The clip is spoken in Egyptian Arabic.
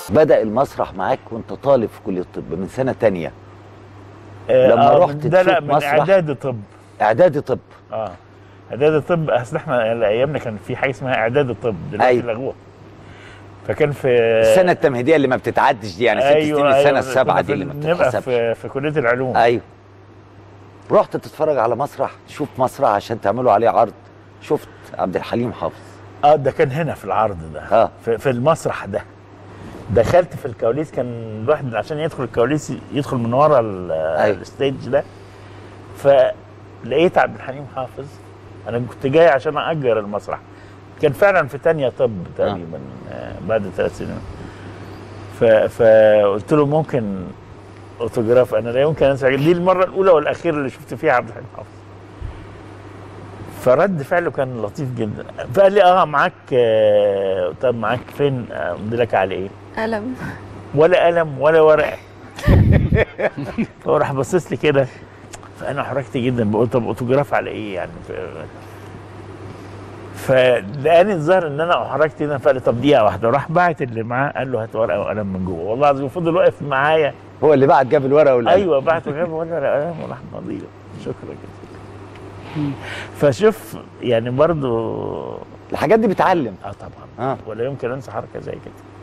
بدا المسرح معاك وانت طالب في كليه الطب من سنه تانية آه، لما آه، رحت ده لا تشوف من مسرح؟ اعدادي طب اعدادي طب اه اعدادي طب اصل احنا ايامنا كان في حاجه اسمها اعدادي طب دلوقتي أيوة. لغوها فكان في السنه التمهيديه اللي ما بتتعدش دي يعني ست سنين السنه السابعه كنا دي اللي ما نبقى بتتحسبش في, في كليه العلوم ايوه رحت تتفرج على مسرح تشوف مسرح عشان تعملوا عليه عرض شفت عبد الحليم حافظ اه ده كان هنا في العرض ده اه في, في المسرح ده دخلت في الكواليس كان الواحد عشان يدخل الكواليس يدخل من ورا ال- أيوة. الستيج ده فلقيت عبد الحليم حافظ انا كنت جاي عشان اجر المسرح كان فعلا في تانية طب تقريبا آه. بعد ثلاث سنين ف... فقلت له ممكن اوتوجراف انا لا يمكن انسى دي المره الاولى والاخيره اللي شفت فيها عبد الحليم حافظ فرد فعله كان لطيف جدا فقال لي اه معاك آه طب معاك فين آه، امضي لك على ايه قلم ولا قلم ولا ورقه فهو راح باصص لي كده فانا حركت جدا بقول طب اوتوجراف على ايه يعني ف... فلقاني الظاهر ان انا احرجت هنا فقال لي طب دقيقه واحده راح باعت اللي معاه قال له هات ورقه وقلم من جوه والله العظيم فضل واقف معايا هو اللي بعد جاب الورقه والقلم ايوه بعت وجاب ورقه قلم وراح مضيله شكرا جدا فشوف يعني برضو الحاجات دي بتعلم اه طبعا اه ولا يمكن انسى حركه زي كده